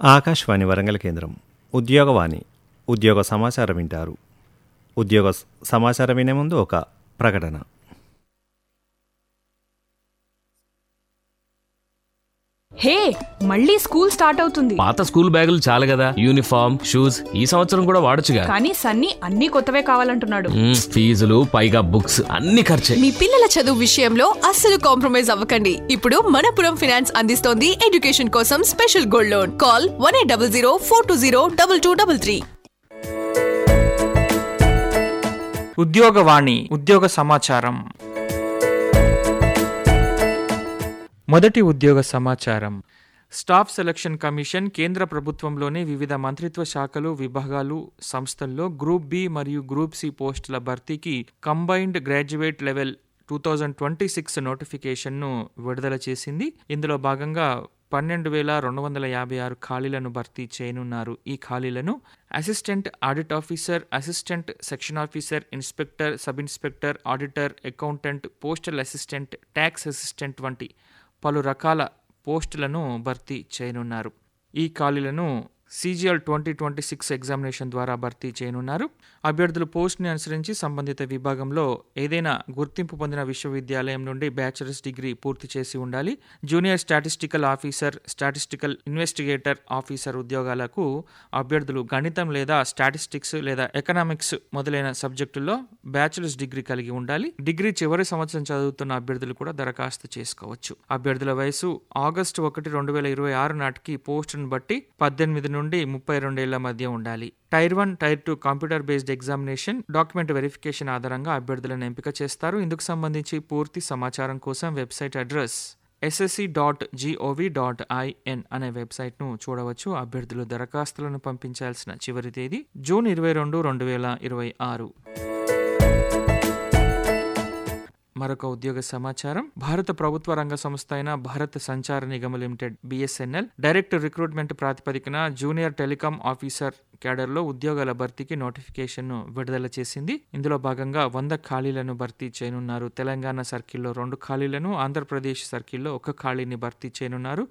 ఆకాశవాణి వరంగల్ కేంద్రం ఉద్యోగవాణి ఉద్యోగ సమాచారం వింటారు ఉద్యోగ స- సమాచారం వినే ముందు ఒక ప్రకటన హే మళ్ళీ స్కూల్ స్టార్ట్ అవుతుంది పాత స్కూల్ బ్యాగులు చాలు కదా యూనిఫామ్ షూస్ ఈ సంవత్సరం కూడా వాడొచ్చుగా కానీ సన్నీ అన్ని కొత్తవే కావాలంటున్నాడు మ్మ్, ఫీజులు పైగా బుక్స్ అన్ని ఖర్చే మీ పిల్లల చదువు విషయంలో అస్సలు కాంప్రమైజ్ అవ్వకండి ఇప్పుడు మనపురం ఫైనాన్స్ అందిస్తోంది ఎడ్యుకేషన్ కోసం special gold loan call one eight double zero four two zero double two double three Udyogavani ఉద్యోగ సమాచారం మొదటి ఉద్యోగ సమాచారం స్టాఫ్ సెలక్షన్ కమిషన్ కేంద్ర ప్రభుత్వంలోని వివిధ మంత్రిత్వ శాఖలు విభాగాలు సంస్థల్లో గ్రూప్ బి మరియు గ్రూప్ సి పోస్టుల భర్తీకి combined graduate level two thousand twenty six నోటిఫికేషన్ను విడుదల చేసింది ఇందులో భాగంగా పన్నెండు వేల రెండు వందల యాభై ఆరు ఖాళీలను భర్తీ చేయనున్నారు ఈ ఖాళీలను assistant audit officer assistant section officer inspector sub inspector auditor accountant postal assistant tax assistant వంటి పలు రకాల పోస్టులను భర్తీ చేయనున్నారు ఈ ఖాళీలను CGL twenty twenty six examination ద్వారా భర్తీ చేయనున్నారు అభ్యర్థులు పోస్ట్ని అనుసరించి సంబంధిత విభాగంలో ఏదైనా గుర్తింపు పొందిన విశ్వవిద్యాలయం నుండి బ్యాచిలర్స్ డిగ్రీ పూర్తి చేసి ఉండాలి junior statistical officer statistical investigator officer ఉద్యోగాలకు అభ్యర్థులు గణితం లేదా స్టాటిస్టిక్స్ లేదా ఎకనామిక్స్ మొదలైన సబ్జెక్టుల్లో బ్యాచిలర్స్ డిగ్రీ కలిగి ఉండాలి డిగ్రీ చివరి సంవత్సరం చదువుతున్న అభ్యర్థులు కూడా దరఖాస్తు చేసుకోవచ్చు అభ్యర్థుల వయసు ఆగస్టు ఒకటి రెండు వేల ఇరవై ఆరు నాటికి పోస్టును బట్టి పద్దెనిమిది నుండి ముప్పై రెండేళ్ల మధ్య ఉండాలి tier one tier two computer based examination document verification ఆధారంగా అభ్యర్థులను ఎంపిక చేస్తారు ఇందుకు సంబంధించి పూర్తి సమాచారం కోసం website address SSC dot GOV dot IN అనే వెబ్సైట్ను చూడవచ్చు అభ్యర్థులు దరఖాస్తులను పంపించాల్సిన చివరి తేదీ జూన్ ఇరవై రెండు రెండు వేల ఇరవై ఆరు మరొక ఉద్యోగ సమాచారం భారత ప్రభుత్వ రంగ సంస్థ అయిన Bharat Sanchar Nigam limited BSNL direct recruitment ప్రాతిపదికన జూనియర్ టెలికాం ఆఫీసర్ క్యాడర్లో ఉద్యోగాల భర్తీకి నోటిఫికేషన్ను విడుదల చేసింది ఇందులో భాగంగా వంద ఖాళీలను భర్తీ చేయనున్నారు తెలంగాణ సర్కిల్లో రెండు ఖాళీలను ఆంధ్రప్రదేశ్ సర్కిల్లో ఒక ఖాళీని భర్తీ చేయనున్నారు